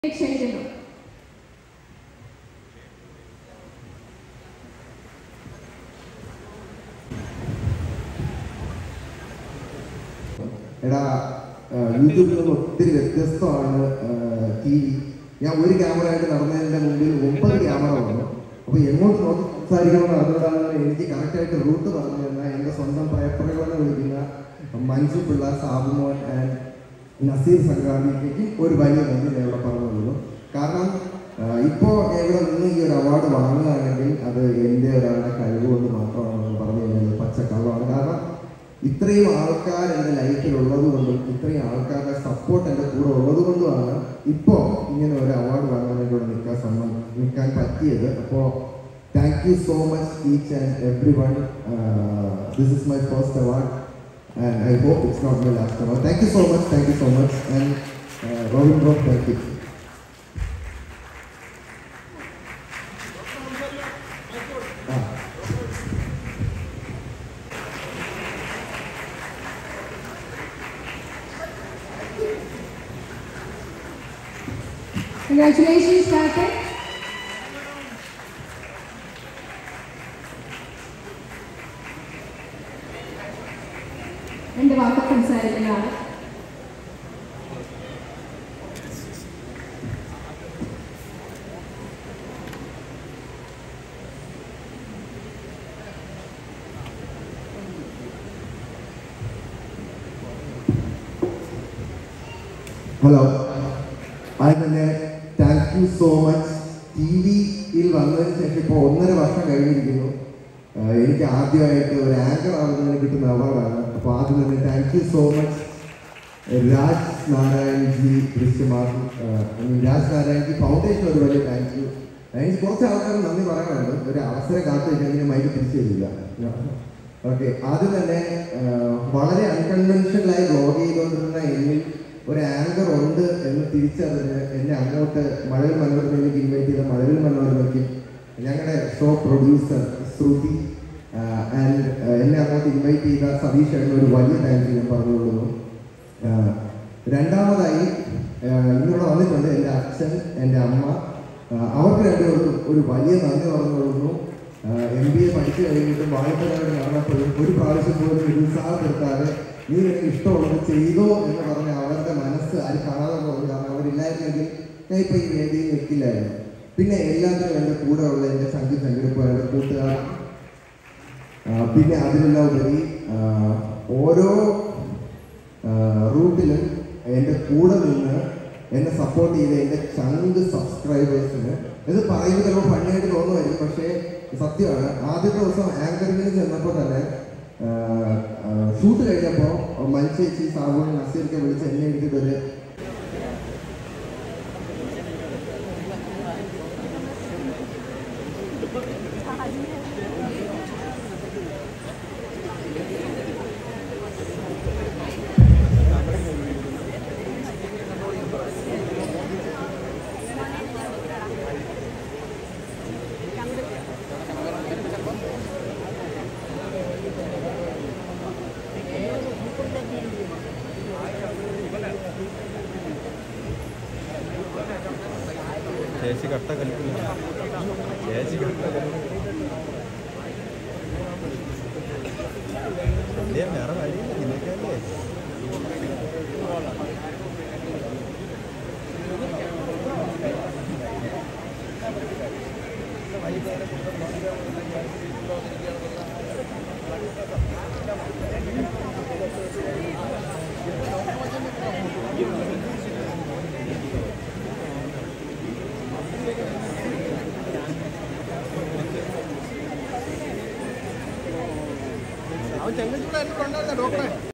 ക്ഷണിക്കുന്നു എടാ ആ, യൂട്യൂബിൽ നിന്ന് ഒത്തിരി വ്യത്യസ്തമാണ് ടി വി ഞാൻ ഒരു ക്യാമറ ആയിട്ട് നടന്നതിന്റെ മുമ്പിൽ ഒമ്പത് ക്യാമറ വന്നു അപ്പൊ എങ്ങോട്ട് നോക്കി സംസാരിക്കണമെന്ന് അറിഞ്ഞുകൊണ്ടാണ് എനിക്ക് കറക്റ്റായിട്ട് റൂട്ട് പറഞ്ഞു തന്ന എന്റെ സ്വന്തം പേപ്പറുകളെന്ന് വിളിക്കുന്ന മഞ്ജു പിള്ള സാബുമോൻ ആൻഡ് നസീർ സംക്രാന്തിക്കും ഒരു വലിയ നന്ദി ഞാൻ ഇവിടെ പറഞ്ഞുള്ളൂ കാരണം ആ, ഇപ്പോ ഞാൻ ഇവിടെ നിന്ന് ഈ ഒരു അവാർഡ് വാങ്ങുകയാണെങ്കിൽ അത് എൻ്റെ ഒരാളുടെ കഴിവുകൊണ്ട് മാത്രമാണെന്ന് പറഞ്ഞു കഴിഞ്ഞാൽ പച്ചക്കള്ളമാണ് കാരണം ഇത്രയും ആൾക്കാർ എൻ്റെ ലൈഫിൽ ഉള്ളത് കൊണ്ടും ഇത്രയും ആൾക്കാരുടെ സപ്പോർട്ട് എൻ്റെ കൂടെ ഉള്ളത് കൊണ്ടുമാണ് ഇപ്പോൾ ഇങ്ങനെ ഒരു അവാർഡ് വാങ്ങാനായിട്ട് ഇവിടെ നിൽക്കാൻ സമ്മ നിൽക്കാൻ പറ്റിയത് അപ്പോൾ thank you so much each and every one this is my first award and I hope it's not my last award thank you so much thank you so much and Robin bro thank you uh Congratulations, Karthik. എന്റെ വാക്ക് സംസാരിക്കുന്ന ആൾ hello അത് തന്നെ thank you so much ടി വിയിൽ വന്നതിന് ശേഷം ഇപ്പോൾ ഒന്നര വർഷം കഴിഞ്ഞിരിക്കുന്നു ആഹ് എനിക്ക് ആദ്യമായിട്ട് ഒരു ആങ്കർ ആവുന്നതിന് കിട്ടുന്ന അവാർഡാണ് അപ്പോൾ ആദ്യം തന്നെ thank you so much Raj Narayan ji ദൃശ്യമാകും രാജ് നാരായൺ ജി ഫൗണ്ടേഷൻ ഒരു വലിയ താങ്ക് യു എനിക്ക് കുറച്ച് ആൾക്കാർ നന്ദി പറയാനുണ്ട് ഒരു അവസരം കാത്തു വെച്ചാൽ മൈക്ക് തിരിച്ചു തരില്ല ഓക്കെ ആദ്യം തന്നെ ആഹ് വളരെ അൺകൺവെൻഷനലായി ബ്ലോഗ് ചെയ്തുകൊണ്ടിരുന്ന എന്നിൽ ഒരു ആങ്കർ ഉണ്ട് എന്ന് തിരിച്ചറിഞ്ഞ് എന്നെ അങ്ങോട്ട് മഴവിൽ മനോരമയിലേക്ക് ഇൻവൈറ്റ് ചെയ്ത മഴവിൽ മനോരമയ്ക്കും ഞങ്ങളുടെ ഷോ പ്രൊഡ്യൂസർ ശ്രുതി ആൻഡ് എന്നെ അങ്ങോട്ട് ഇൻവൈറ്റ് ചെയ്ത സതീഷ് ഏട്ടന് ഒരു വലിയ താങ്ക് യു ഞാൻ പറഞ്ഞുകൊള്ളുന്നു ആഹ് രണ്ടാമതായി ആഹ് ഇന്നിവിടെ വന്നിട്ടുണ്ട് എൻ്റെ അച്ഛൻ എൻ്റെ അമ്മ ആഹ് അവർക്ക് രണ്ടുപേർക്കും ഒരു വലിയ നന്ദി പറഞ്ഞുകൊള്ളുന്നു എം ബി എ പഠിച്ചു കഴിഞ്ഞിട്ട് വായ്പകാരൻ നടന്നപ്പോഴും ഒരു പ്രാവശ്യം പോലും നിരുത്സാഹപ്പെടുത്താതെ നീ നിനക്ക് ഇഷ്ടമുള്ളത് ചെയ്തോ എന്ന് പറഞ്ഞ അവരുടെ മനസ്സ് ആരും കാണാതെ പോകും കാരണം അവരില്ലായിരുന്നെങ്കിൽ ഞാൻ ഇപ്പൊ ഈ വേദിയിൽ നിൽക്കില്ലായിരുന്നു പിന്നെ എല്ലാത്തിനും എൻ്റെ കൂടെ ഉള്ള എൻ്റെ സംഗീത സംഘടിപ്പ് എൻ്റെ കൂട്ടുകാർ ആ, പിന്നെ അതിലെല്ലാം ഉപരി ആ, ഓരോ റൂട്ടിലും എൻ്റെ കൂടെ നിന്ന് എന്നെ സപ്പോർട്ട് ചെയ്ത എൻ്റെ ചങ്ക് സബ്സ്ക്രൈബേഴ്സിന് ഇത് പറയുമ്പോൾ ചിലപ്പോൾ ഫണ്ണിയായിട്ട് തോന്നുമായിരിക്കും പക്ഷേ സത്യമാണ് ആദ്യത്തെ ദിവസം ആങ്കറിങ്ങിന് ചെന്നപ്പോൾ തന്നെ ഷൂട്ട് കഴിഞ്ഞപ്പോൾ മത്സരിച്ച് സാബുൺ നസീർക്ക് വിളിച്ച് എന്നെ എടുത്തിട്ടൊരു ചേച്ചി കട്ട കലിക്കില്ല ചേച്ചി കട്ട കലിക്കില്ല വേറെ വഴിയില്ല നിനക്കല്ലേ അവൻ ചെങ്ങച്ചൂടായിരുന്നു കൊണ്ടായിരുന്ന ഡോക്ടറെ